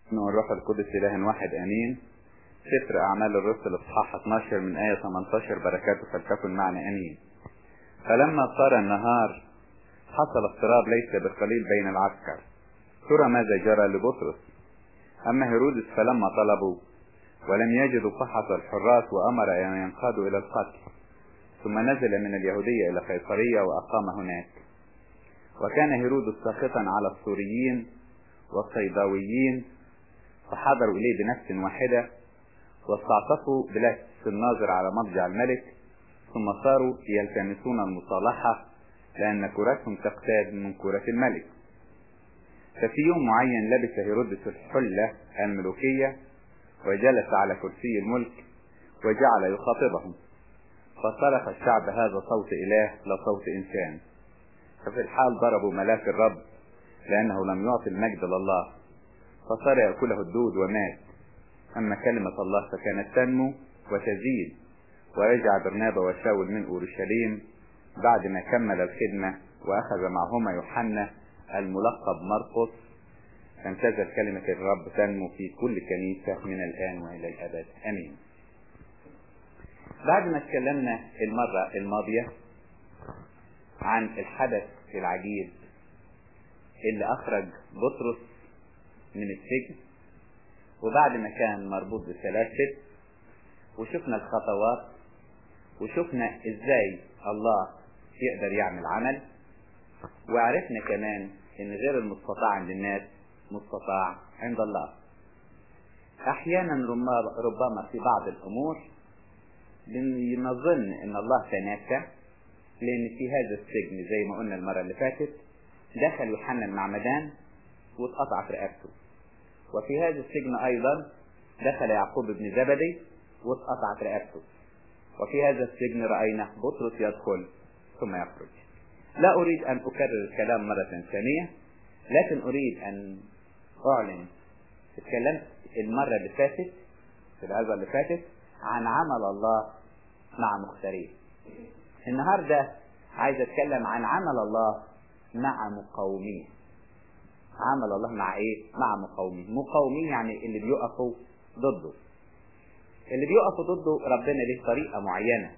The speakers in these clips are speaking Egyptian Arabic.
باسم الروح القدس إله واحد آمين سفر أعمال الرسل إصحاح 12 من آية 18 بركاته فلتكن معنا آمين فلما صار النهار حصل اضطراب ليس بالقليل بين العسكر ترى ماذا جرى لبطرس أما هيرودس فلما طلبوا ولم يجدوا فحص الحراس وأمر أن ينقادوا إلى القتل ثم نزل من اليهودية إلى قيصرية وأقام هناك وكان هيرودس ساخطا على السوريين والصيداويين فحضروا إليه بنفس واحدة واستعطفوا بلبس الناظر على مضجع الملك ثم صاروا يلتمسون المصالحة لأن كرتهم تقتاد من كرة الملك ففي يوم معين لبس هيرودس الحلة الملوكية وجلس على كرسي الملك وجعل يخاطبهم فصرخ الشعب هذا صوت إله لا صوت إنسان ففي الحال ضربوا ملاك الرب لأنه لم يعطي المجد لله فصار يأكله الدود ومات أما كلمة الله فكانت تنمو وتزيد ورجع برنابا وشاول من أورشليم بعد ما كمل الخدمة وأخذ معهما يوحنا الملقب مرقس فامتازت كلمة الرب تنمو في كل كنيسة من الآن وإلى الأبد أمين بعد ما اتكلمنا المرة الماضية عن الحدث العجيب اللي أخرج بطرس من السجن وبعد ما كان مربوط بسلاسل وشفنا الخطوات وشفنا ازاي الله يقدر يعمل عمل وعرفنا كمان ان غير المستطاع عند الناس مستطاع عند الله احيانا ربما في بعض الامور بنظن ان الله تناسى لان في هذا السجن زي ما قلنا المرة اللي فاتت دخل يوحنا المعمدان واتقطعت رقبته وفي هذا السجن ايضا دخل يعقوب بن زبدي واتقطعت رقبته وفي هذا السجن رأينا بطرس يدخل ثم يخرج لا أريد أن أكرر الكلام مرة ثانية لكن أريد أن أعلن اتكلمت المرة اللي فاتت في العزة اللي فاتت عن عمل الله مع مختارين النهاردة عايز أتكلم عن عمل الله مع مقاوميه عمل الله مع ايه مع مقاومين مقاومين يعني اللي بيقفوا ضده اللي بيقفوا ضده ربنا ليه طريقة معينة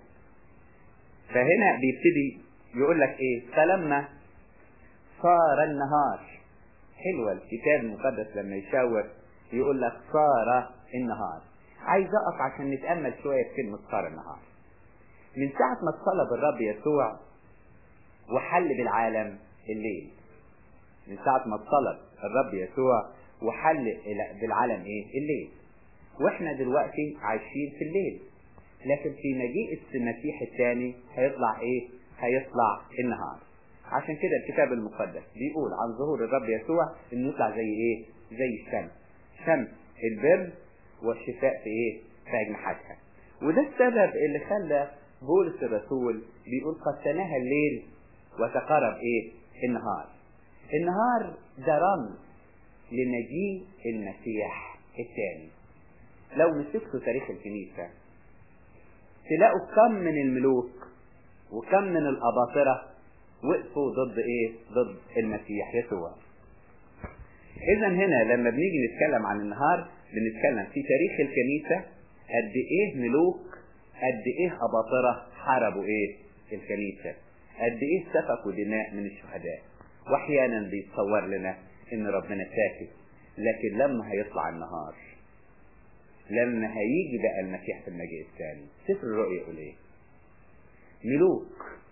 فهنا بيبتدي يقول لك ايه فلما صار النهار حلوة الكتاب المقدس لما يشاور يقول لك صار النهار عايز اقف عشان نتأمل شوية في كلمة صار النهار من ساعة ما اتصلب الرب يسوع وحل بالعالم الليل من ساعة ما اتصلب الرب يسوع وحل بالعالم ايه الليل واحنا دلوقتي عايشين في الليل لكن في مجيء المسيح الثاني هيطلع ايه هيطلع النهار عشان كده الكتاب المقدس بيقول عن ظهور الرب يسوع انه يطلع زي ايه زي الشمس شمس البر والشفاء في ايه في اجنحتها وده السبب اللي خلى بولس الرسول بيقول قد تناهى الليل وتقرب ايه النهار النهار ده رمز لمجيء المسيح الثاني لو مسكتوا تاريخ الكنيسة تلاقوا كم من الملوك وكم من الأباطرة وقفوا ضد ايه ضد المسيح يسوع اذا هنا لما بنيجي نتكلم عن النهار بنتكلم في تاريخ الكنيسة قد ايه ملوك قد ايه أباطرة حاربوا ايه الكنيسة قد ايه سفكوا دماء من الشهداء واحيانا بيتصور لنا ان ربنا ساكت لكن لما هيطلع النهار لما هيجي بقى المسيح في المجيء الثاني سفر الرؤيا يقول ايه ملوك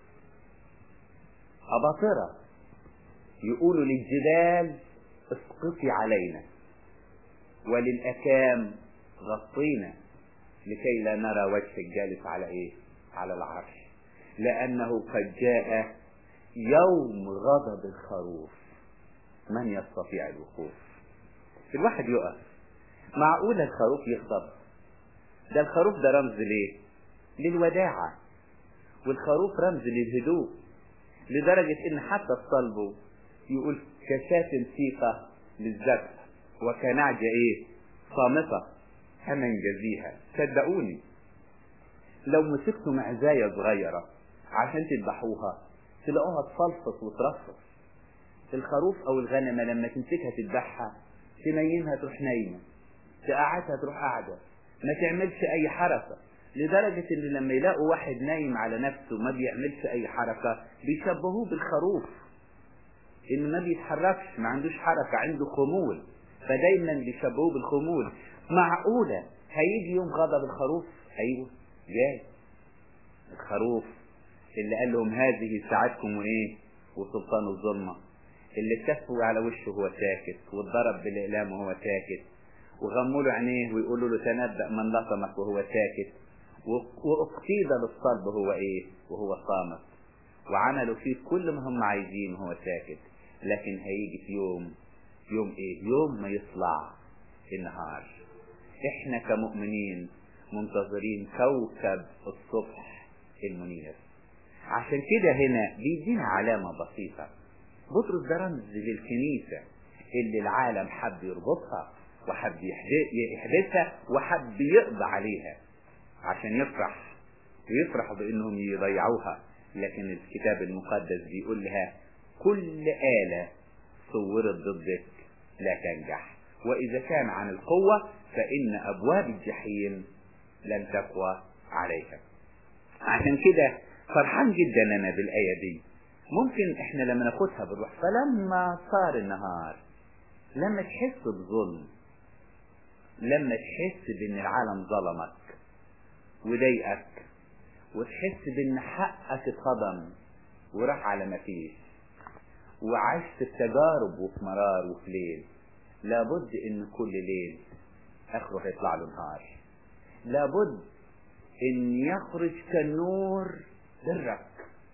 أباطرة يقولوا للجبال اسقطي علينا وللأكام غطينا لكي لا نرى وجه الجالس على ايه على العرش لأنه قد جاء يوم غضب الخروف من يستطيع الوقوف الواحد يقف معقول الخروف يغضب ده الخروف ده رمز ليه للوداعة والخروف رمز للهدوء لدرجة ان حتى الصلب يقول كشاة سيقة للذبح وكنعجة ايه صامتة أمن جزيها صدقوني لو مسكتوا معزاية صغيرة عشان تذبحوها تلاقوها تفلفص وترفص الخروف او الغنمة لما تمسكها تذبحها تنيمها تروح نايمة تقعدها تروح قاعدة ما تعملش أي حركة لدرجة إن لما يلاقوا واحد نايم على نفسه ما بيعملش أي حركة بيشبهوه بالخروف إن ما بيتحركش ما عندوش حركة عنده خمول فدايما بيشبهوه بالخمول معقولة هيجي يوم غضب الخروف أيوه جاي الخروف اللي قال لهم هذه ساعتكم وإيه وسلطان الظلمة اللي اتكفوا على وشه وهو ساكت واتضرب بالإقلام وهو ساكت وغموا له عينيه ويقولوا له تنبأ من لطمك وهو ساكت واقتيد للصلب وهو ايه وهو صامت وعملوا فيه كل ما هم عايزين وهو ساكت لكن هيجي في يوم يوم ايه يوم ما يطلع النهار احنا كمؤمنين منتظرين كوكب الصبح المنير عشان كده هنا بيدينا علامة بسيطة بطرس ده رمز للكنيسة اللي العالم حب يربطها وحب يحدثها وحب يقضى عليها عشان يفرح ويفرح بانهم يضيعوها لكن الكتاب المقدس بيقول لها كل آلة صورت ضدك لا تنجح وإذا كان عن القوة فإن أبواب الجحيم لن تقوى عليها عشان كده فرحان جدا أنا بالآية دي ممكن احنا لما ناخدها بالروح فلما صار النهار لما تحس بظلم لما تحس بان العالم ظلمك وضايقك وتحس بان حقك اتهضم وراح على ما فيش وعشت في تجارب وفي مرار وفي ليل لابد ان كل ليل اخره هيطلع له نهار لابد ان يخرج كالنور برك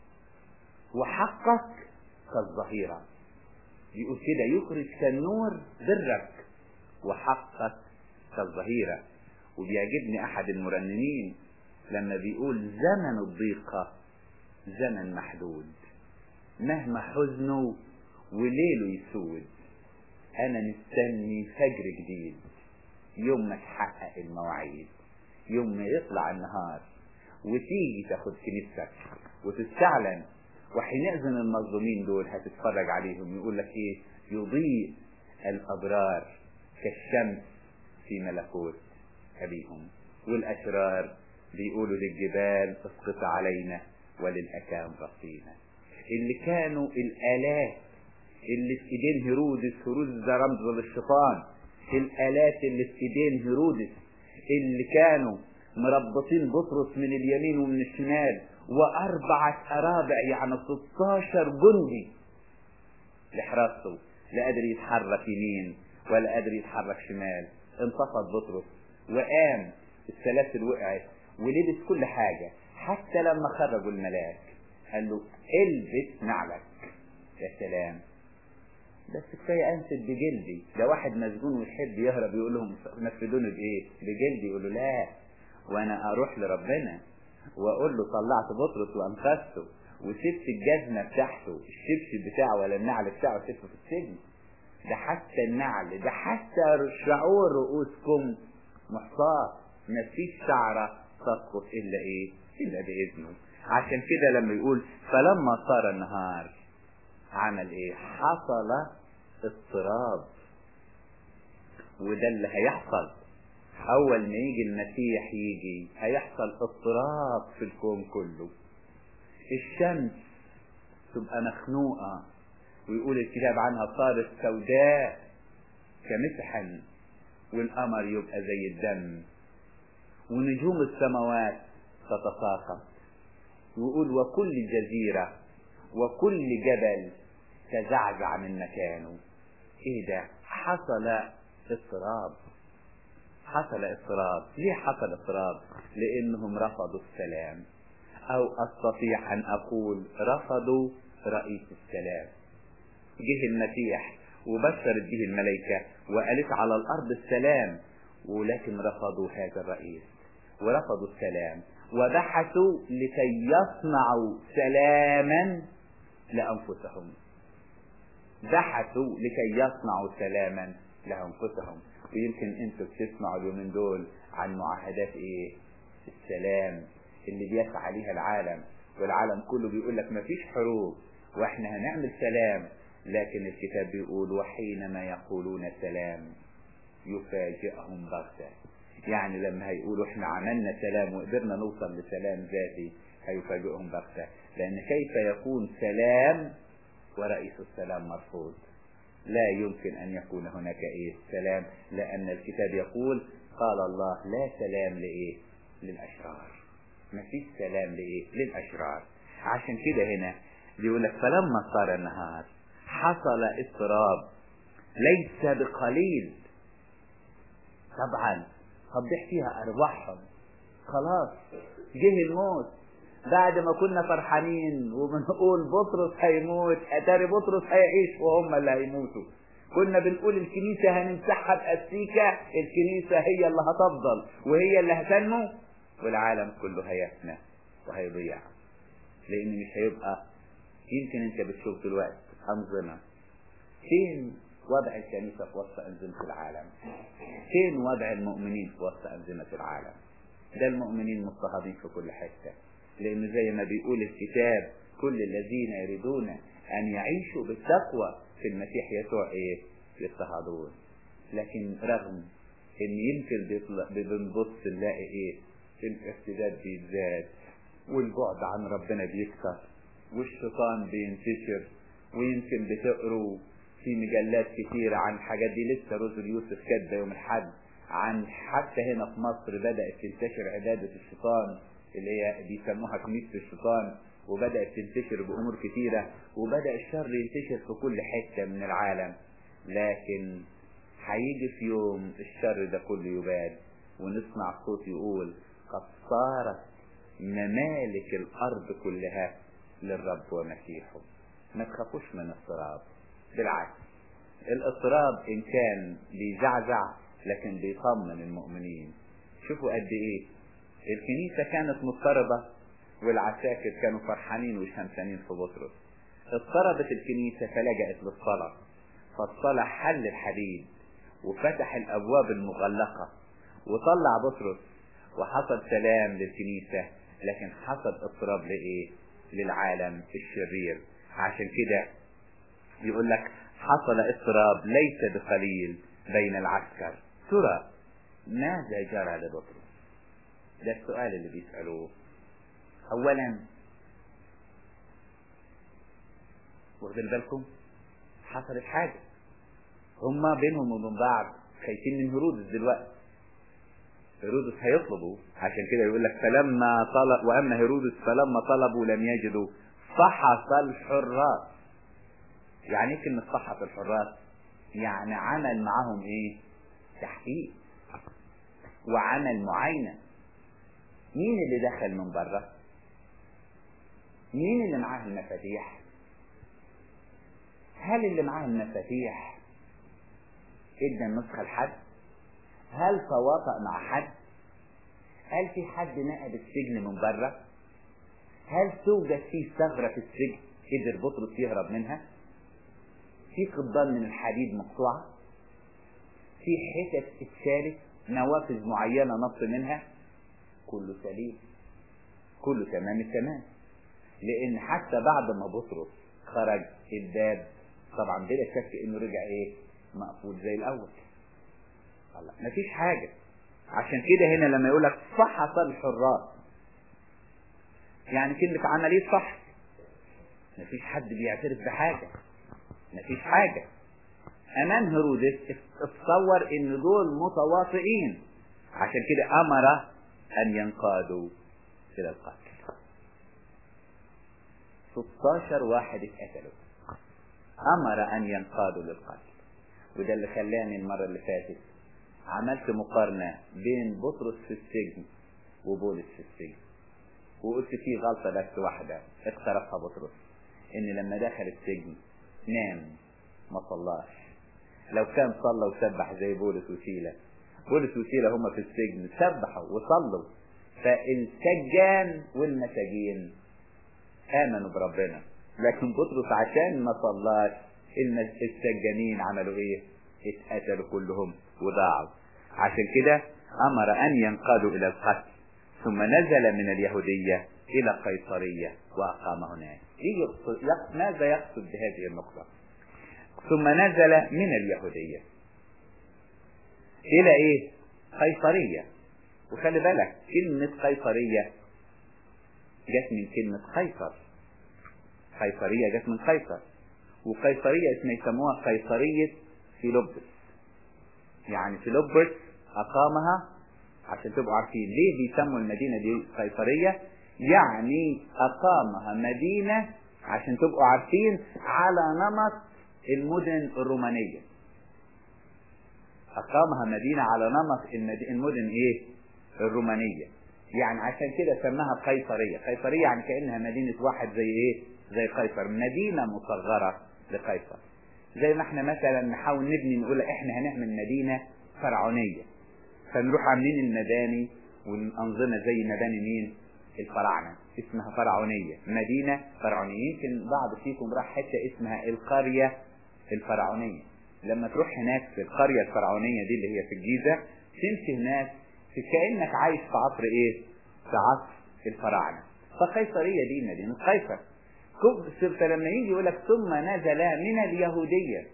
وحقك كالظهيرة يقول كده يخرج كالنور برك وحقك كالظهيرة وبيعجبني أحد المرنمين لما بيقول زمن الضيقة زمن محدود مهما حزنه وليله يسود أنا مستني فجر جديد يوم ما تحقق المواعيد يوم ما يطلع النهار وتيجي تاخد كنيستك وتستعلن وحينئذ المظلومين دول هتتفرج عليهم يقول لك ايه يضيء الابرار كالشمس في ملكوت ابيهم والاشرار بيقولوا للجبال اسقط علينا وللاكام غطينا اللي كانوا الالات اللي في ايدين هيرودس هيرودس ده رمز للشيطان الالات اللي في ايدين هيرودس اللي كانوا مربطين بطرس من اليمين ومن الشمال وأربعة أرابع يعني 16 جندي لحراسته لا قادر يتحرك يمين ولا قادر يتحرك شمال انتفض بطرس وقام السلاسل وقعت ولبس كل حاجة حتى لما خرجوا الملاك قال له البس نعلك يا سلام بس كفاية أنسد بجلدي ده واحد مسجون ويحب يهرب يقول لهم نفذوني بإيه بجلدي يقول له لا وأنا أروح لربنا واقول له طلعت بطرس وانقذته وسبت الجزمه بتاعته الشبشب بتاعه ولا النعل بتاعه سبته في السجن ده حتى النعل ده حتى شعور رؤوسكم محصاه مفيش شعره تسقط الا ايه الا باذنه عشان كده لما يقول فلما صار النهار عمل ايه حصل اضطراب وده اللي هيحصل أول ما يجي المسيح يجي هيحصل اضطراب في الكون كله الشمس تبقى مخنوقة ويقول الكتاب عنها صارت سوداء كمسحا والقمر يبقى زي الدم ونجوم السماوات تتساقط ويقول وكل جزيرة وكل جبل تزعزع من مكانه ايه ده حصل اضطراب حصل اضطراب ليه حصل اضطراب لانهم رفضوا السلام او استطيع ان اقول رفضوا رئيس السلام جه المسيح وبشرت به الملائكة وقالت على الارض السلام ولكن رفضوا هذا الرئيس ورفضوا السلام وبحثوا لكي يصنعوا سلاما لانفسهم بحثوا لكي يصنعوا سلاما لانفسهم ويمكن انتوا بتسمعوا اليومين دول عن معاهدات ايه السلام اللي بيسعى عليها العالم والعالم كله بيقول لك مفيش حروب واحنا هنعمل سلام لكن الكتاب بيقول وحينما يقولون سلام يفاجئهم بغتة يعني لما هيقولوا احنا عملنا سلام وقدرنا نوصل لسلام ذاتي هيفاجئهم بغتة لأن كيف يكون سلام ورئيس السلام مرفوض لا يمكن أن يكون هناك إيه سلام لأن الكتاب يقول قال الله لا سلام لإيه للأشرار ما فيش سلام لإيه للأشرار عشان كده هنا بيقول لك فلما صار النهار حصل اضطراب ليس بقليل طبعا هتضيع فيها أرواحهم خلاص جه الموت بعد ما كنا فرحانين وبنقول بطرس هيموت اتاري بطرس هيعيش وهم اللي هيموتوا كنا بنقول الكنيسة هنمسحها بأستيكة الكنيسة هي اللي هتفضل وهي اللي هتنمو والعالم كله هيفنى وهيضيع لأن مش هيبقى يمكن انت بتشوف دلوقتي أنظمة فين وضع الكنيسة في وسط أنظمة العالم فين وضع المؤمنين في وسط أنظمة العالم ده المؤمنين مضطهدين في كل حتة لأن زي ما بيقول الكتاب كل الذين يريدون أن يعيشوا بالتقوى في المسيح يسوع إيه يضطهدون لكن رغم إن يمكن بنبص نلاقي إيه الارتداد بيزداد والبعد عن ربنا بيكثر والشيطان بينتشر ويمكن بتقروا في مجلات كتيرة عن الحاجات دي لسه رسل يوسف كاتبه يوم الحد عن حتى هنا في مصر بدأت تنتشر عبادة الشيطان اللي هي بيسموها كنيسة الشيطان وبدأت تنتشر بأمور كتيرة وبدأ الشر ينتشر في كل حتة من العالم لكن هيجي في يوم الشر ده كله يباد ونسمع صوت يقول قد صارت ممالك الأرض كلها للرب ومسيحه ما تخافوش من اضطراب بالعكس الاضطراب إن كان بيزعزع لكن بيطمن المؤمنين شوفوا قد إيه الكنيسة كانت مضطربة والعساكر كانوا فرحانين وشمسانين في بطرس اضطربت الكنيسة فلجأت للصلاة فالصلاة حل الحديد وفتح الأبواب المغلقة وطلع بطرس وحصل سلام للكنيسة لكن حصل اضطراب لإيه للعالم الشرير عشان كده يقول لك حصل اضطراب ليس بقليل بين العسكر ترى ماذا جرى لبطرس ده السؤال اللي بيسألوه اولا واخدين بالكم حصلت حاجة هما بينهم وبين بعض خايفين من هيرودس دلوقتي هيرودس هيطلبوا عشان كده يقول لك فلما طلب واما هيرودس فلما طلبوا لم يجدوا فحص الحراس يعني ايه كلمة فحص الحراس يعني عمل معاهم ايه تحقيق وعمل معاينة مين اللي دخل من بره مين اللي معاه المفاتيح هل اللي معاه المفاتيح ادى النسخة لحد هل تواطأ مع حد هل في حد نقب السجن من بره هل توجد فيه ثغرة في السجن قدر بطرس يهرب منها في قضبان من الحديد مقطوعة في حتت اتشالت نوافذ معينة نط منها كله سليم كله تمام التمام لان حتى بعد ما بطرس خرج الباب طبعا بلا شك انه رجع ايه مقفول زي الاول الله مفيش حاجة عشان كده هنا لما يقول لك فحص الحراس يعني كلمة عملية فحص مفيش حد بيعترف بحاجة مفيش حاجة امام هيرودس اتصور ان دول متواطئين عشان كده امر ان ينقادوا الى القتل 16 واحد اتقتلوا امر ان ينقادوا للقتل وده اللي خلاني المرة اللي فاتت عملت مقارنة بين بطرس في السجن وبولس في السجن وقلت فيه غلطة بس واحدة اقترفها بطرس ان لما دخل السجن نام ما صلاش لو كان صلى وسبح زي بولس وسيلة بولس وسيلة هما في السجن سبحوا وصلوا فالسجان والمساجين آمنوا بربنا لكن بطرس عشان ما صلاش السجانين عملوا ايه اتقتلوا كلهم وضاعوا عشان كده امر ان ينقادوا الى القتل ثم نزل من اليهودية الى قيصرية واقام هناك إيه يقصد ماذا يقصد بهذه النقطة ثم نزل من اليهودية إلى إيه قيصرية وخلي بالك كلمة قيصرية جت من كلمة قيصر قيصرية جت من قيصر وقيصرية اسمها يسموها قيصرية فيلبس يعني فيلبس أقامها عشان تبقوا عارفين ليه بيسموا المدينة دي قيصرية يعني أقامها مدينة عشان تبقوا عارفين على نمط المدن الرومانية أقامها مدينة على نمط المدن إيه الرومانية يعني عشان كده سماها قيصرية قيصرية يعني كأنها مدينة واحد زي إيه زي قيصر مدينة مصغرة لقيصر زي ما احنا مثلا نحاول نبني نقول احنا هنعمل مدينة فرعونية فنروح عاملين المباني والأنظمة زي مباني مين الفراعنة اسمها فرعونية مدينة فرعونية يمكن بعض فيكم راح حتة اسمها القرية الفرعونية لما تروح هناك في القرية الفرعونية دي اللي هي في الجيزة تمشي هناك في كأنك عايش في عصر ايه في عصر الفراعنة فقيصرية دي مدينة قيصر فلما يجي يقول لك ثم نزل من اليهودية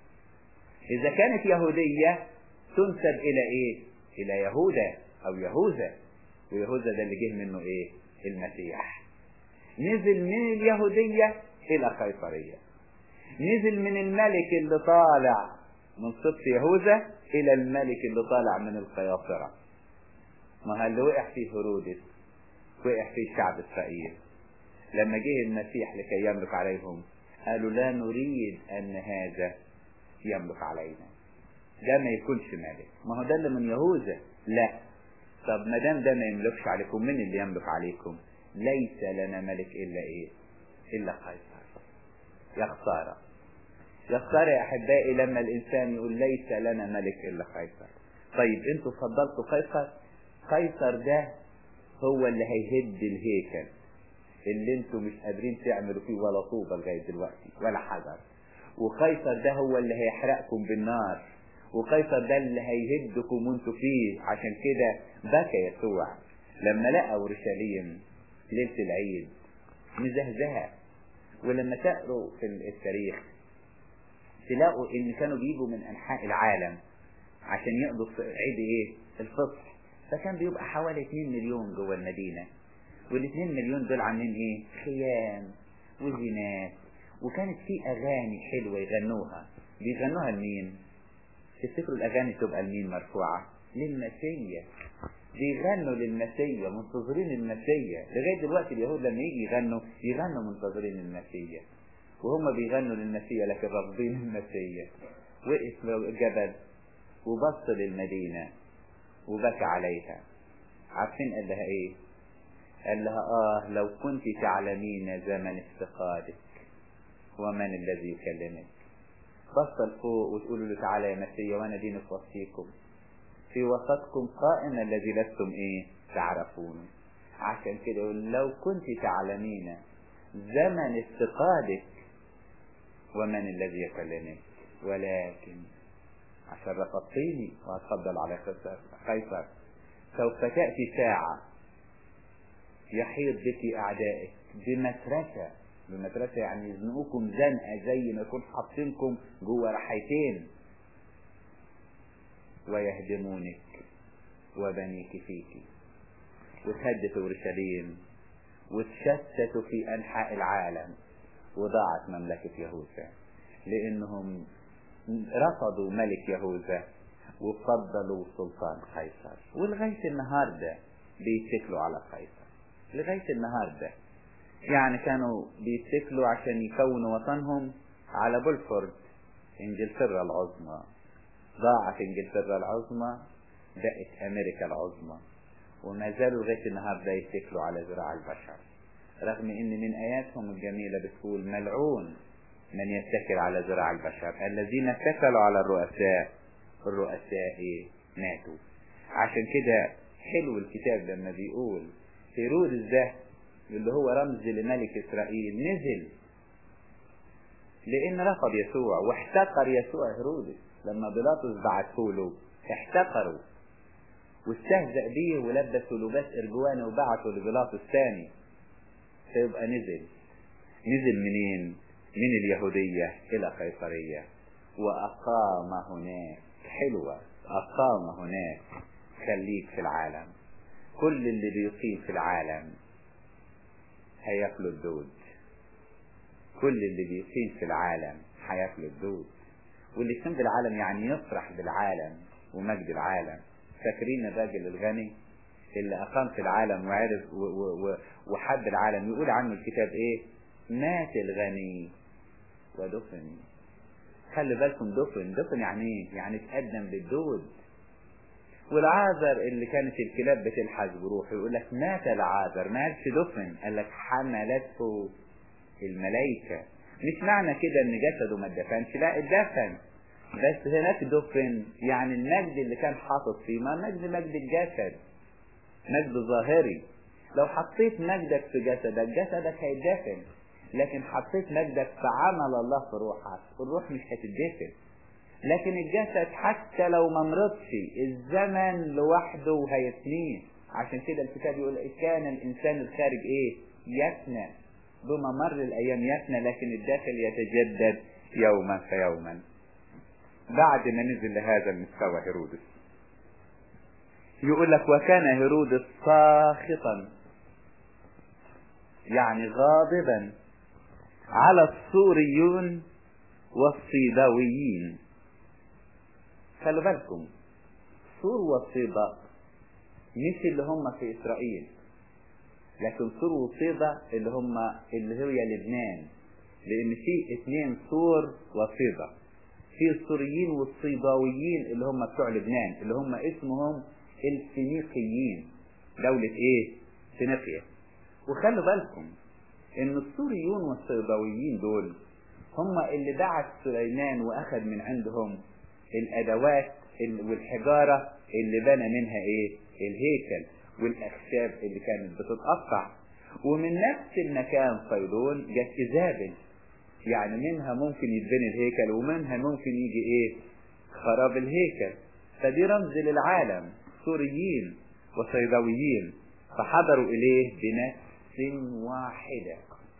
إذا كانت يهودية تنسب إلى إيه؟ إلى يهوذا أو يهوذا ويهوذا ده اللي جه منه إيه؟ المسيح نزل من اليهودية إلى قيصرية نزل من الملك اللي طالع من سبط يهوذا إلى الملك اللي طالع من القياصرة ما اللي وقع فيه هرودس وقع فيه شعب إسرائيل لما جه المسيح لكي يملك عليهم قالوا لا نريد أن هذا يملك علينا ده ما يكونش ملك ما هو ده اللي من يهوذا لا طب ما دام ده ما يملكش عليكم من اللي يملك عليكم ليس لنا ملك إلا إيه إلا قيصر يا خسارة يا خسارة يا أحبائي لما الإنسان يقول ليس لنا ملك إلا قيصر طيب أنتوا فضلتوا قيصر قيصر ده هو اللي هيهد الهيكل اللي انتوا مش قادرين تعملوا فيه ولا طوبة لغاية دلوقتي ولا حجر وقيصر ده هو اللي هيحرقكم بالنار وقيصر ده اللي هيهدكم وانتوا فيه عشان كده بكى يسوع لما لقى اورشليم ليلة العيد مزهزهة ولما تقروا في التاريخ تلاقوا ان كانوا بيجوا من انحاء العالم عشان يقضوا عيد ايه الفصح فكان بيبقى حوالي 2 مليون جوه المدينة والاثنين مليون دول عاملين ايه خيام وزينات وكانت في اغاني حلوة يغنوها بيغنوها لمين تفتكروا الاغاني تبقى لمين مرفوعة للمسيا بيغنوا للمسيا منتظرين المسيا لغاية دلوقتي اليهود لما يجي يغنوا يغنوا منتظرين المسيا وهم بيغنوا للمسيا لكن رافضين المسيا وقف الجبل وبص للمدينة وبكى عليها عارفين قال لها ايه قال لها اه لو كنت تعلمين زمن افتقادك ومن الذي يكلمك بص لفوق وتقولوا له تعالى يا مسيا وانا دين في وسطيكم في وسطكم قائم الذي لستم ايه تعرفون عشان كده يقول لو كنت تعلمين زمن افتقادك ومن الذي يكلمك ولكن عشان رفضتيني وهتفضل على قيصر سوف تأتي ساعة يحيط بك أعدائك بمترسة بمترسة يعني يزنقوكم زنقة زي ما يكون حاطينكم جوه رحيتين ويهدمونك وبنيك فيك وتهدت اورشليم وتشتتوا في انحاء العالم وضاعت مملكة يهوذا لانهم رفضوا ملك يهوذا وفضلوا سلطان قيصر ولغاية النهاردة بيتكلوا على قيصر لغاية النهاردة يعني كانوا بيتكلوا عشان يكونوا وطنهم على بولفورد انجلترا العظمى ضاعت انجلترا العظمى بقت امريكا العظمى وما زالوا لغايه النهارده يتكلوا على ذراع البشر رغم ان من اياتهم الجميله بتقول ملعون من يتكل على ذراع البشر الذين اتكلوا على الرؤساء الرؤساء ايه ماتوا عشان كده حلو الكتاب لما بيقول هيرودس ده اللي هو رمز لملك اسرائيل نزل لان رفض يسوع واحتقر يسوع هيرودس لما بيلاطس بعته له احتقروا واستهزأ بيه ولبسوا لباس ارجوانه وبعته لبيلاطس تاني فيبقى نزل نزل منين من اليهودية الى قيصرية وأقام هناك حلوة أقام هناك خليك في العالم كل اللي بيقيم في العالم هياكلوا الدود كل اللي بيقيم في العالم هياكلوا الدود واللي يقيم بالعالم يعني يفرح بالعالم ومجد العالم فاكرين الراجل الغني اللي أقام في العالم وعرف وحب العالم يقول عنه الكتاب إيه مات الغني ودفن خلي بالكم دفن دفن يعني ايه يعني تقدم للدود والعازر اللي كانت الكلاب بتلحس بروحه يقول لك مات العازر ما قالش دفن قال لك حملته الملائكة مش معنى كده ان جسده ما اتدفنش لا اتدفن بس هناك دفن يعني المجد اللي كان حاطط فيه ما مجد مجد الجسد مجد ظاهري لو حطيت مجدك في جسدك جسدك هيتدفن لكن حطيت مجدك في عمل الله في روحك الروح مش هتدفن لكن الجسد حتى لو ما مرضش الزمن لوحده هيتنيه عشان كده الكتاب يقول كان الانسان الخارج ايه يفنى بممر الايام يفنى لكن الداخل يتجدد يوما فيوما بعد ما نزل لهذا المستوى هيرودس يقول لك وكان هيرودس ساخطا يعني غاضبا على السوريون والصيداويين خلوا بالكم سور وصيدا مش اللي هم في اسرائيل لكن سور وصيدا اللي هم اللي هي لبنان لان في اثنين سور وصيدا في السوريين والصيداويين اللي هم بتوع لبنان اللي هم اسمهم الفينيقيين دولة ايه فينيقيا وخلوا بالكم ان السوريون والصيداويين دول هم اللي بعت سليمان واخذ من عندهم الادوات والحجارة اللي بنى منها ايه الهيكل والاخشاب اللي كانت بتتقطع ومن نفس المكان صيدون جت ايزابل يعني منها ممكن يتبني الهيكل ومنها ممكن يجي ايه خراب الهيكل فدي رمز للعالم سوريين وصيداويين فحضروا اليه بنفس واحدة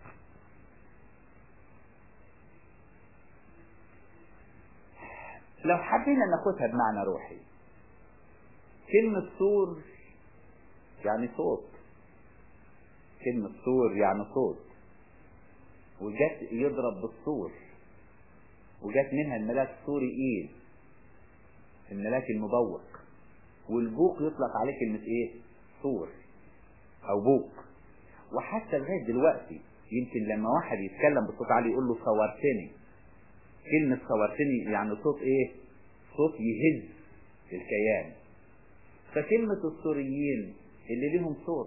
لو حبينا ناخدها بمعنى روحي كلمة سور يعني صوت كلمة سور يعني صوت وجت يضرب بالصور وجت منها الملاك سوري ايل الملاك المبوق والبوق يطلق عليه كلمة ايه صور او بوق وحتى لغاية دلوقتي يمكن لما واحد يتكلم بصوت عالي يقول له صورتني كلمة صورتني يعني صوت ايه صوت يهز الكيان فكلمة السوريين اللي لهم صوت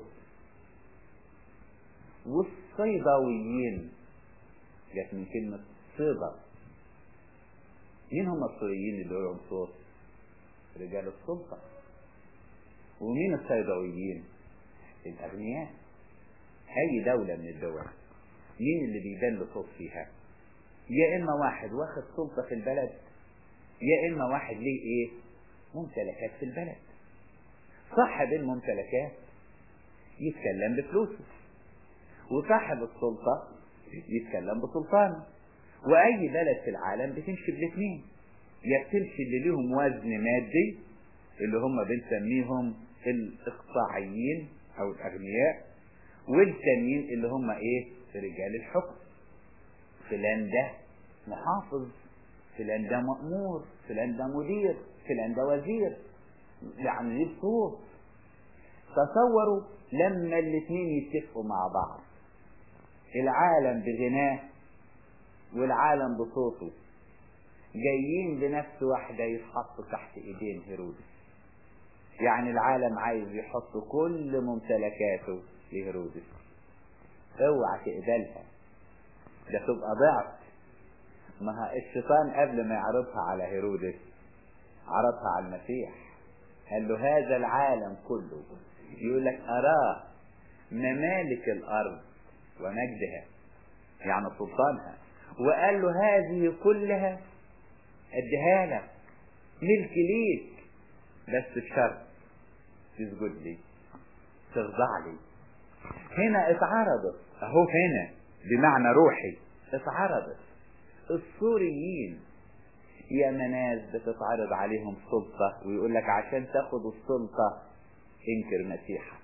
والصيداويين جت من كلمة صيدا مين هم السوريين اللي لهم صوت رجال السلطة ومين الصيداويين الأغنياء أي دولة من الدول مين اللي بيبان له صوت فيها يا إما واحد واخد سلطة في البلد يا إما واحد ليه إيه ممتلكات في البلد صاحب الممتلكات يتكلم بفلوسه وصاحب السلطة يتكلم بسلطانه وأي بلد في العالم بتمشي بالاثنين يا بتمشي اللي ليهم وزن مادي اللي هم بنسميهم الإقطاعيين أو الأغنياء والتانيين اللي هم إيه رجال الحكم فلان ده محافظ فلان ده مأمور فلان ده مدير فلان ده وزير يعني ليه صوت تصوروا لما الاثنين يتفقوا مع بعض العالم بغناه والعالم بصوته جايين بنفس واحدة يتحطوا تحت ايدين هيرودس يعني العالم عايز يحط كل ممتلكاته لهيرودس اوعى تقبلها ده تبقى ضعف ما الشيطان قبل ما يعرضها على هيرودس عرضها على المسيح قال له هذا العالم كله يقول لك أراه ممالك الأرض ومجدها يعني سلطانها وقال له هذه كلها اديها لك ملك ليك بس بشرط تسجد لي تخضع لي هنا اتعرضت اهو هنا بمعنى روحي اتعرضت السوريين يا ناس بتتعرض عليهم سلطة ويقول لك عشان تاخد السلطة انكر مسيحك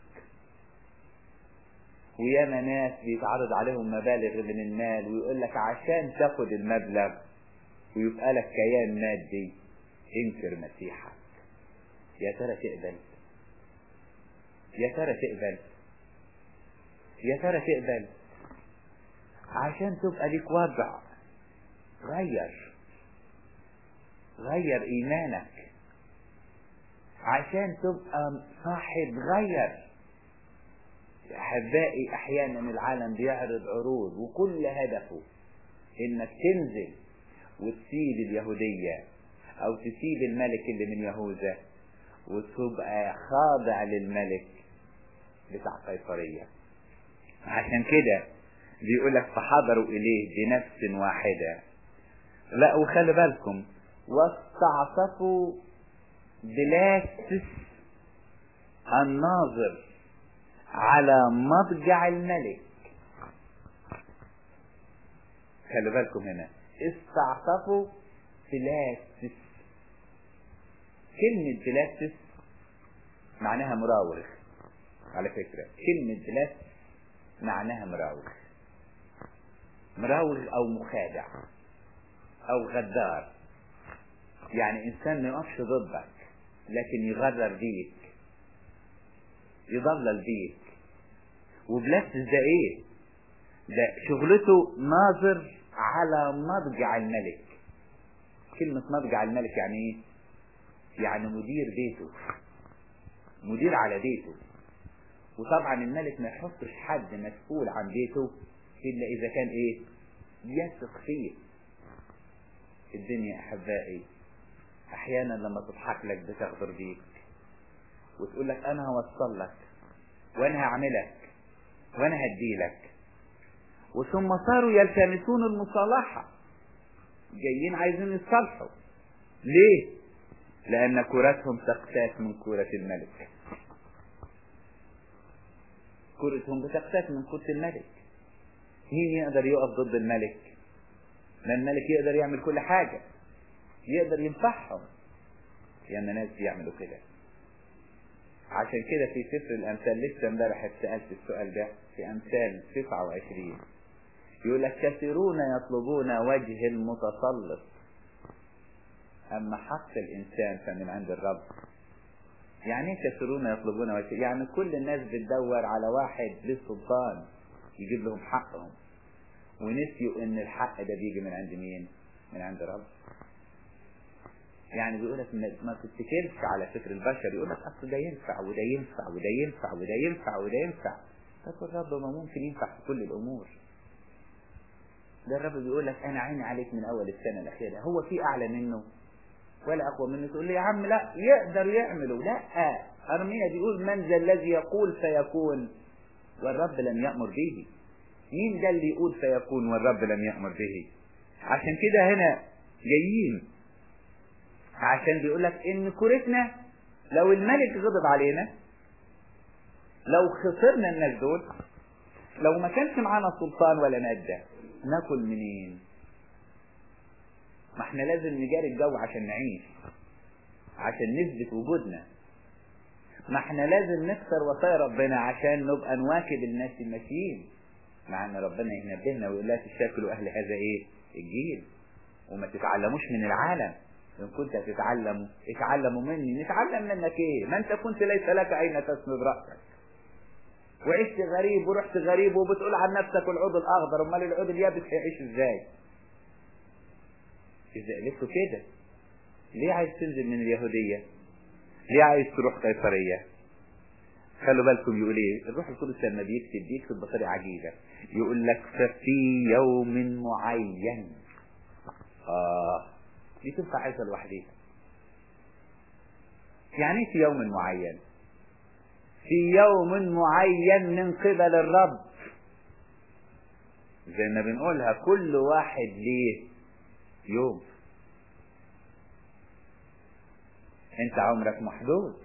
ويا ناس بيتعرض عليهم مبالغ من المال ويقول لك عشان تاخد المبلغ ويبقى لك كيان مادي انكر مسيحك يا ترى تقبل يا ترى تقبل يا ترى تقبل عشان تبقى ليك وضع غير غير ايمانك عشان تبقى صاحب غير احبائي احيانا العالم بيعرض عروض وكل هدفه انك تنزل وتسيب اليهودية او تسيب الملك اللي من يهوذا وتبقى خاضع للملك بتاع قيصرية عشان كده بيقول لك فحضروا اليه بنفس واحدة لا وخلي بالكم واستعطفوا بلاسس الناظر على مضجع الملك خلي بالكم هنا استعطفوا بلاسس كلمة بلاسس معناها مراوغ على فكرة كلمة بلاسس معناها مراوغ مراوغ او مخادع او غدار يعني انسان ما يقفش ضدك لكن يغرر بيك يضلل بيك وبلاسس ده ايه ده شغلته ناظر على مضجع الملك كلمة مضجع الملك يعني ايه يعني مدير بيته مدير على بيته وطبعا الملك ما يحطش حد مسؤول عن بيته الا اذا كان ايه يثق فيه الدنيا احبائي احيانا لما تضحك لك بتغدر بيك وتقول لك انا هوصل لك وانا هعملك وانا هديلك وثم صاروا يلتمسون المصالحة جايين عايزين يتصالحوا ليه لان كرتهم تقتات من كرة الملك كرتهم بتقتات من كرة الملك مين يقدر يقف ضد الملك ما الملك يقدر يعمل كل حاجة يقدر ينفعهم يا ناس بيعملوا كده عشان كده في سفر الامثال لسه امبارح اتسالت السؤال ده في امثال 29 يقول لك كثيرون يطلبون وجه المتسلط اما حق الانسان فمن عند الرب يعني ايه كثيرون يطلبون وجه يعني كل الناس بتدور على واحد له سلطان يجيب لهم حقهم ونسيوا ان الحق ده بيجي من عند مين من عند الرب يعني بيقول لك ما تتكلش على فكر البشر يقول لك اصل ده ينفع وده ينفع وده ينفع وده ينفع وده ينفع طب الرب ما ممكن ينفع في كل الامور ده الرب بيقول لك انا عيني عليك من اول السنه الاخيره هو في اعلى منه ولا اقوى منه تقول لي يا عم لا يقدر يعمله لا ارميا بيقول من ذا الذي يقول فيكون والرب لم يامر به مين ده اللي يقول فيكون والرب لم يامر به عشان كده هنا جايين عشان بيقول لك ان كورتنا لو الملك غضب علينا لو خسرنا الناس دول لو ما كانش معانا سلطان ولا مادة ناكل منين ما احنا لازم نجاري الجو عشان نعيش عشان نثبت وجودنا ما احنا لازم نكسر وصايا ربنا عشان نبقى نواكب الناس الماشيين مع ان ربنا ينبهنا ويقول لا تشاكلوا اهل هذا ايه الجيل وما تتعلموش من العالم إن كنت تتعلم اتعلموا مني نتعلم منك ايه ما انت كنت ليس لك اين تسند رأسك وعشت غريب ورحت غريب وبتقول عن نفسك العود الاخضر امال العود اليابس هيعيش ازاي اذا قلت كده ليه عايز تنزل من اليهودية ليه عايز تروح قيصرية خلوا بالكم يقول ايه الروح القدس لما بيكتب بيكتب بطريقة عجيبة يقول لك ففي يوم معين اه دي تنفع عايزة لوحديها يعني ايه في يوم معين في يوم معين من قبل الرب زي ما بنقولها كل واحد ليه يوم انت عمرك محدود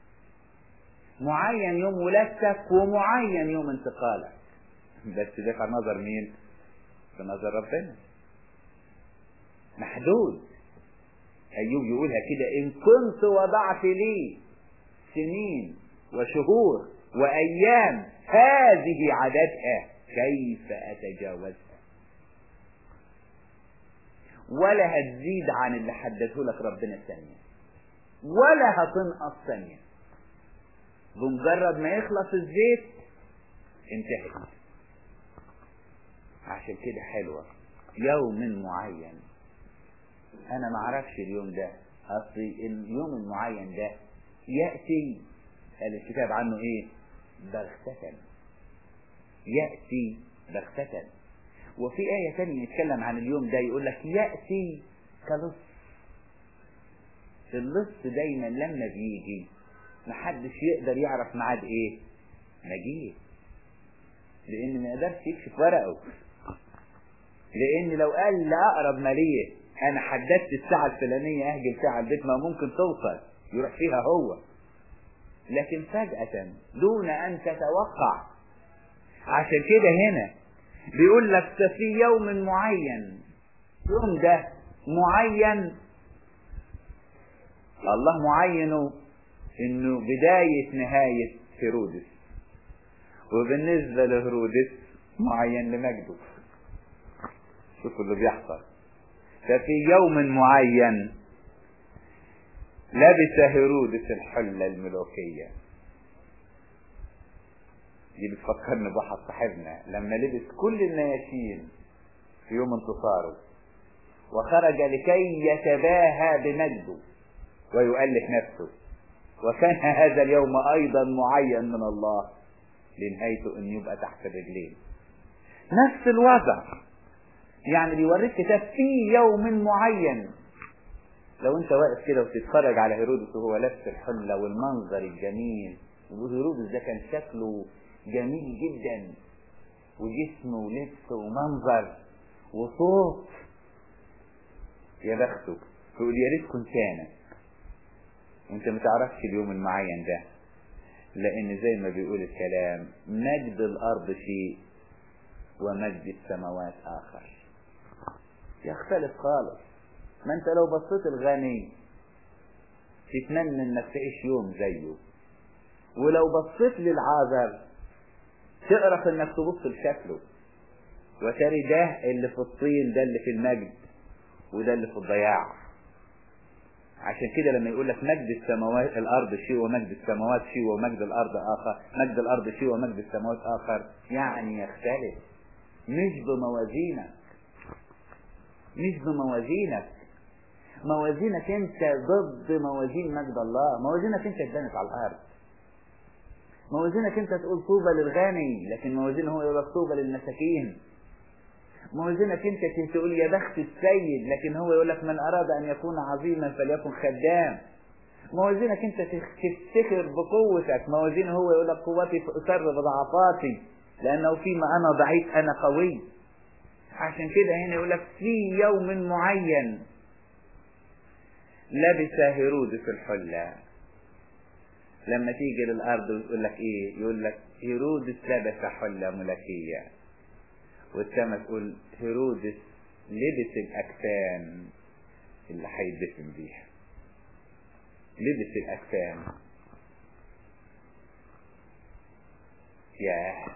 معين يوم ولادتك ومعين يوم انتقالك بس ده في نظر مين في نظر ربنا محدود أيوب يقولها كده إن كنت وضعت لي سنين وشهور وأيام هذه عددها كيف أتجاوزها ولا هتزيد عن اللي حدده لك ربنا ثانية ولا هتنقص ثانية بمجرد ما يخلص الزيت انتهت عشان كده حلوة يوم معين انا ما اعرفش اليوم ده اصل اليوم المعين ده يأتي قال الكتاب عنه ايه بغتة يأتي بغتة وفي آية تانية يتكلم عن اليوم ده يقول لك يأتي كلص اللص دايما لما بيجي محدش يقدر يعرف ميعاد ايه مجيء لان ما يقدرش يكشف ورقه لان لو قال لأقرب مالية انا حددت الساعة الفلانية اهجل فيها على البيت ما ممكن توصل يروح فيها هو لكن فجأة دون ان تتوقع عشان كده هنا بيقول لك في يوم معين يوم ده معين الله معينه انه بداية نهاية هيرودس وبالنسبة لهيرودس معين لمجده شوفوا اللي بيحصل ففي يوم معين لبس هيرودس الحلة الملوكية دي بتفكرني بواحد صاحبنا لما لبس كل النياشين في يوم انتصاره وخرج لكي يتباهى بمجده ويؤلف نفسه وكان هذا اليوم ايضا معين من الله لنهايته ان يبقى تحت الرجلين نفس الوضع يعني بيوريك كتاب في يوم معين لو انت واقف كده وتتفرج على هيرودس وهو لابس الحله والمنظر الجميل وهيرودس ده كان شكله جميل جدا وجسم ولبس ومنظر وصوت يا بخته تقول يا ريت كنت انا وانت ما تعرفش اليوم المعين ده لان زي ما بيقول الكلام مجد الارض شيء ومجد السماوات اخر يختلف خالص ما انت لو بصيت الغني تتمنى انك تعيش يوم زيه ولو بصيت للعازر تعرف انك تبص لشكله وتري ده اللي في الطين ده اللي في المجد وده اللي في الضياع عشان كده لما يقول لك مجد السماوات الارض شيء ومجد السماوات شيء ومجد الارض اخر مجد الارض شيء ومجد السماوات اخر يعني يختلف مش بموازينك مش بموازينك موازينك انت ضد موازين مجد الله موازينك انت اتبنت على الارض موازينك انت تقول طوبى للغني لكن موازينه هو يقول طوبى للمساكين موازينك انت تقول يا بخت السيد لكن هو يقول لك من اراد ان يكون عظيما فليكن خدام موازينك انت تفتخر بقوتك موازينه هو يقول لك قوتي اسر بضعفاتي لانه فيما انا ضعيف انا قوي عشان كده هنا يقول لك في يوم معين لبس هيرودس الحلة لما تيجي للأرض ويقول لك إيه يقول لك هيرودس لبس حلة ملكية والسما تقول هيرودس لبس الأكفان اللي هيدفن بيها لبس الأكفان ياه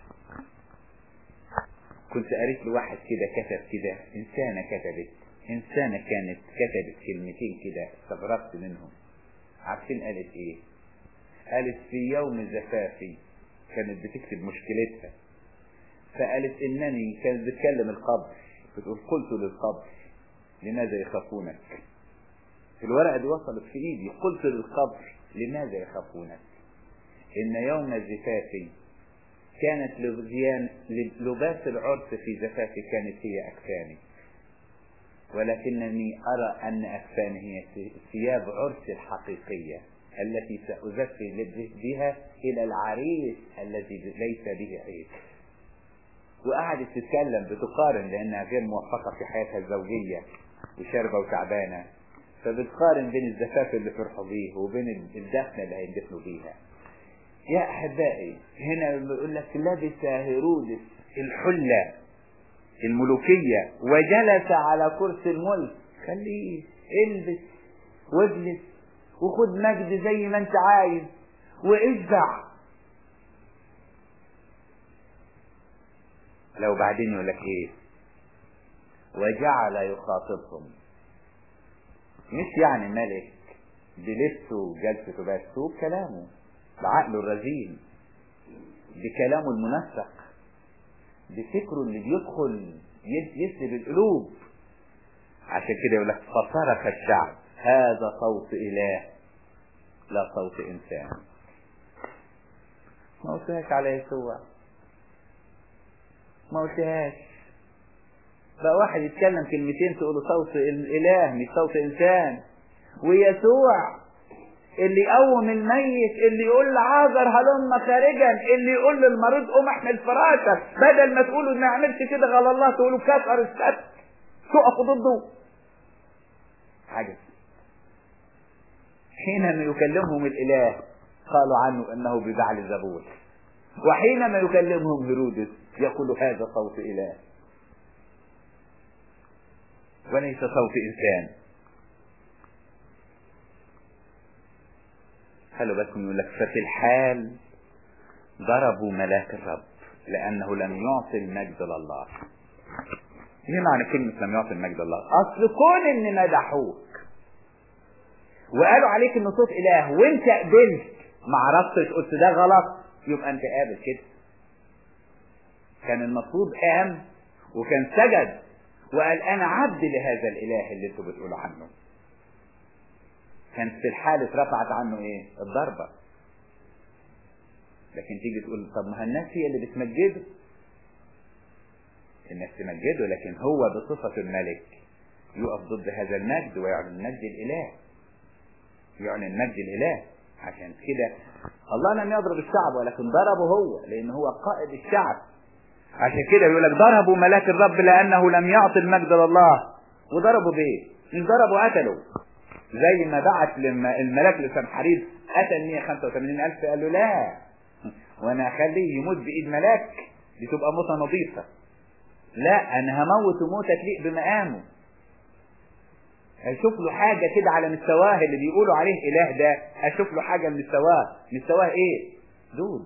كنت قريت لواحد كده كتب كده إنسانة كتبت إنسانة كانت كتبت كلمتين كده استغربت منهم عارفين قالت إيه؟ قالت في يوم زفافي كانت بتكتب مشكلتها فقالت إنني كانت بتكلم القبر بتقول قلت للقبر لماذا يخافونك؟ الورقة دي وصلت في إيدي قلت للقبر لماذا يخافونك؟ إن يوم زفافي كانت لبزيان لباس العرس في زفافي كانت هي أكفاني ولكنني أرى أن أكفاني هي ثياب عرس الحقيقية التي سأزفي بها إلى العريس الذي ليس به عيب وقعدت تتكلم بتقارن لأنها غير موفقة في حياتها الزوجية وشاربة وتعبانة فبتقارن بين الزفاف اللي فرحوا بيه وبين الدفنة اللي هيندفنوا بيها يا أحبائي هنا بيقول لك لبس هيرودس الحلة الملوكية وجلس على كرسي الملك خليه البس واجلس وخد مجد زي ما انت عايز واشبع لو بعدين يقول لك ايه وجعل يخاطبهم مش يعني ملك بلبسه وجلسته بس هو بكلامه بعقله الرزين بكلامه المنسق بفكره اللي بيدخل يسلب القلوب عشان كده يقول لك فصرخ الشعب هذا صوت اله لا صوت انسان ما قلتهاش على يسوع ما قلتهاش بقى واحد يتكلم كلمتين تقول صوت الاله مش صوت انسان ويسوع اللي يقوم الميت اللي يقول لعازر هلم خارجا اللي يقول للمريض قوم احمل فراشك بدل ما تقولوا ما عملش كده غلى الله تقولوا كسر السبت تقفوا ضده عجب حينما يكلمهم الاله قالوا عنه انه ببعل زبور وحينما يكلمهم هيرودس يقول هذا صوت اله وليس صوت انسان خلوا بالكم يقول لك ففي الحال ضربوا ملاك الرب لانه لم يعطي المجد لله ايه معنى كلمة لم يعطي المجد لله اصل كون ان مدحوك وقالوا عليك انه صوت اله وانت قبلت ما عرفتش قلت ده غلط يبقى انت قابل كده كان المفروض قام وكان سجد وقال انا عبد لهذا الاله اللي انتوا بتقولوا عنه كانت في الحال اترفعت عنه ايه الضربة لكن تيجي تقول طب ما الناس هي اللي بتمجده الناس تمجده لكن هو بصفة الملك يقف ضد هذا المجد ويعلن مجد الاله يعلن مجد الاله عشان كده الله لم يضرب الشعب ولكن ضربه هو لان هو قائد الشعب عشان كده يقول لك ضربوا ملاك الرب لانه لم يعطي المجد لله وضربوا بايه مش ضربوا قتلوا زي ما بعت لما الملاك لسنحريب قتل 185 ألف قال له لا وانا اخليه يموت بايد ملاك دي تبقى موتة نظيفة لا انا هموت موتة تليق بمقامه اشوف له حاجة كده على مستواه اللي بيقولوا عليه اله ده اشوف له حاجة من مستواه مستواه ايه دود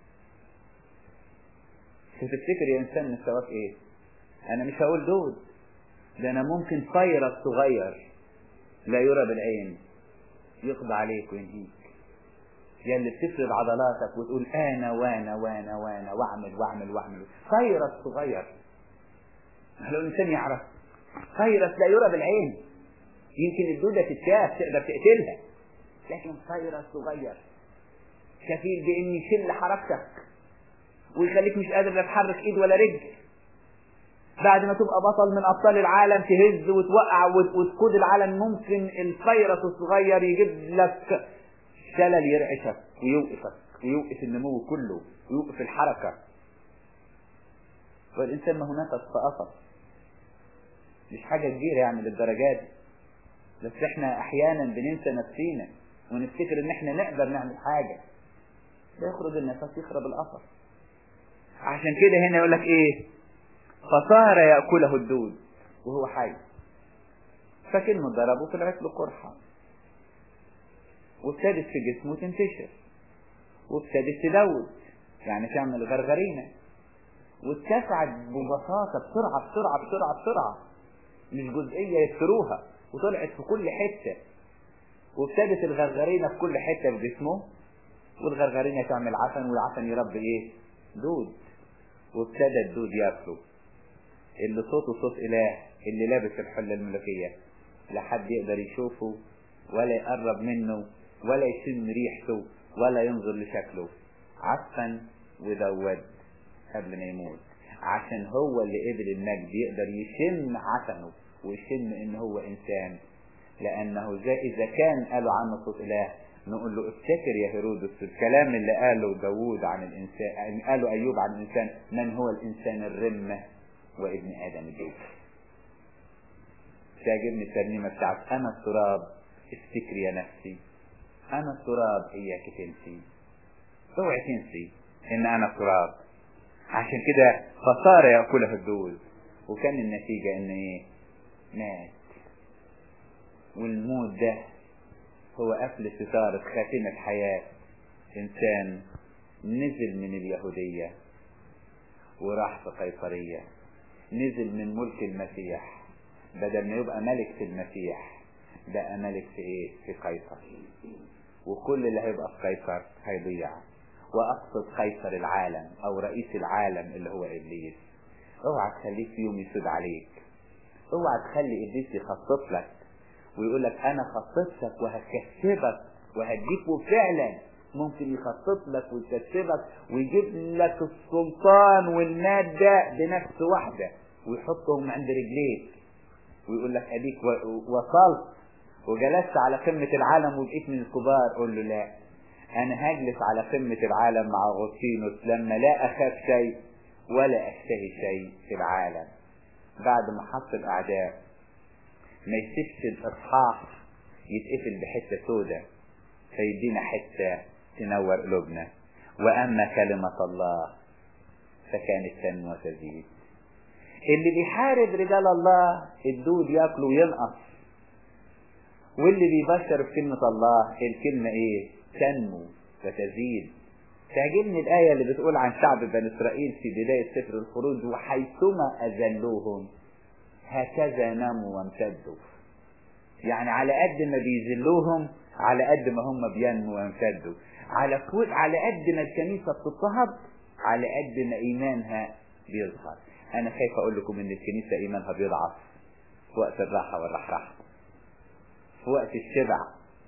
تفتكر يا انسان مستواك ايه انا مش هقول دود ده انا ممكن فيروس صغير لا يرى بالعين يقضى عليك وينهيك يا اللي بتفرد عضلاتك وتقول انا وانا وانا وانا واعمل واعمل واعمل فيروس صغير لو الانسان يعرف فيروس لا يرى بالعين يمكن الدودة تتشاف تقدر تقتلها لكن فيروس صغير كفيل بان يشل حركتك ويخليك مش قادر لا تحرك ايد ولا رجل بعد ما تبقى بطل من ابطال العالم تهز وتوقع وتقود العالم ممكن الفيروس الصغير يجيب لك شلل يرعشك ويوقفك ويوقف النمو كله ويوقف الحركة والإنسان ما هناك فقط مش حاجة كبيرة يعني للدرجات بس احنا احيانا بننسى نفسينا ونفتكر ان احنا نقدر نعمل حاجة لا يخرج النفس يخرب القفص عشان كده هنا يقول لك ايه فصار يأكله الدود وهو حي فكلمة ضربه طلعت له قرحة وابتدت في جسمه تنتشر وابتدت تدود يعني تعمل غرغرينة واتسعت ببساطة بسرعة بسرعة بسرعة بسرعة مش جزئية يكسروها وطلعت في كل حتة وابتدت الغرغرينة في كل حتة في جسمه والغرغرينة تعمل عفن والعفن يربي ايه دود وابتدى الدود ياكله اللي صوته صوت اله اللي لابس الحلة الملكية لا حد يقدر يشوفه ولا يقرب منه ولا يشم ريحته ولا ينظر لشكله عفن ودود قبل ما يموت عشان هو اللي قبل المجد يقدر يشم عفنه ويشم ان هو انسان لانه زي اذا كان قالوا عنه صوت اله نقول له افتكر يا هيرودس الكلام اللي قاله داوود عن الانسان قاله ايوب عن الانسان من هو الانسان الرمه وابن ادم الجوف تعجبني الترنيمه بتاعت انا التراب افتكر يا نفسي انا التراب اياك تنسي اوعي تنسي ان انا التراب عشان كده فصار ياكله الدود وكان النتيجه ان ايه مات والموت ده هو قفل ستارة خاتمة حياة إنسان نزل من اليهودية وراح في قيصرية نزل من ملك المسيح بدل ما يبقى ملك في المسيح بقى ملك في ايه في قيصر وكل اللي هيبقى في قيصر هيضيع واقصد قيصر العالم او رئيس العالم اللي هو ابليس اوعى تخليه في يوم يسود عليك اوعى تخلي ابليس يخطط لك ويقول لك انا خططتك وهكسبك وهديك وفعلا ممكن يخطط لك ويكسبك ويجيب لك السلطان والمادة بنفس واحدة ويحطهم عند رجليك ويقول لك اديك وصلت وجلست على قمة العالم وبقيت من الكبار قول له لا انا هجلس على قمة العالم مع غوتينوس لما لا اخاف شيء ولا اشتهي شيء في العالم بعد ما حط الاعداء ما يسيبش الاصحاح يتقفل بحتة سودة فيدينا حتة تنور قلوبنا واما كلمة الله فكانت تنمو وتزيد اللي بيحارب رجال الله الدود ياكل وينقص واللي بيبشر بكلمة الله الكلمة ايه تنمو وتزيد تعجبني الآية اللي بتقول عن شعب بني إسرائيل في بداية سفر الخروج وحيثما أذلوهم هكذا نموا وامتدوا يعني على قد ما بيذلوهم على قد ما هم بينموا ويمتدوا على كل على قد ما الكنيسة بتضطهد على قد ما إيمانها بيظهر أنا خايف أقول لكم إن الكنيسة إيمانها بيضعف في وقت الراحة والرحرحة في وقت الشبع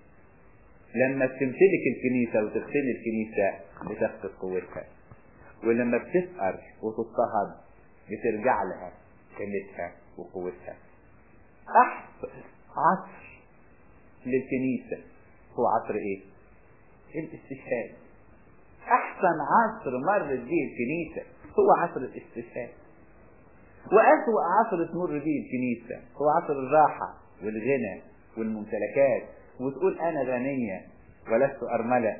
لما بتمتلك الكنيسة وتغتني الكنيسة بتفقد قوتها ولما بتسأر وتضطهد بترجع لها قيمتها وقوتها أحسن عصر للكنيسة هو عصر إيه؟ الاستشهاد أحسن عصر مرت به الكنيسة هو عصر الاستشهاد وأسوأ عصر تمر به الكنيسة هو عصر الراحة والغنى والممتلكات وتقول أنا غنية ولست أرملة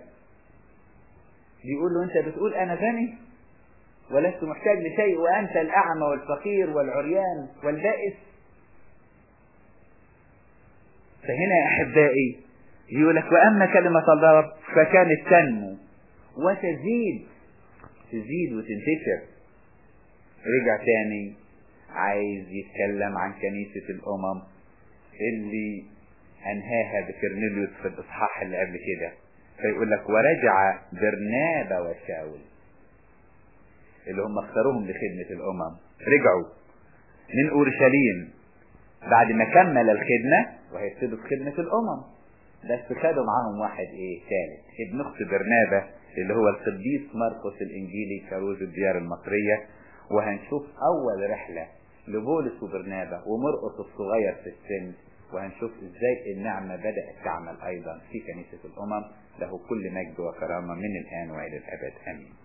بيقول له أنت بتقول أنا غني ولست محتاج لشيء وأنت الأعمى والفقير والعريان والبائس فهنا يا أحبائي يقول لك وأما كلمة الله فكانت تنمو وتزيد تزيد وتنتشر رجع تاني عايز يتكلم عن كنيسة الأمم اللي أنهاها بكرنيليوس في الإصحاح اللي قبل كده فيقول لك ورجع برنابا وشاول اللي هم اختاروهم لخدمة الأمم رجعوا من أورشليم بعد ما كمل الخدمة وهيبتدوا في خدمة الأمم بس خدوا معاهم واحد ايه ثالث ابن اخت برنابا اللي هو القديس مرقس الانجيلي كروز الديار المصرية وهنشوف اول رحلة لبولس وبرنابا ومرقس الصغير في السن وهنشوف ازاي النعمة بدأت تعمل ايضا في كنيسة الامم له كل مجد وكرامة من الان والى الابد امين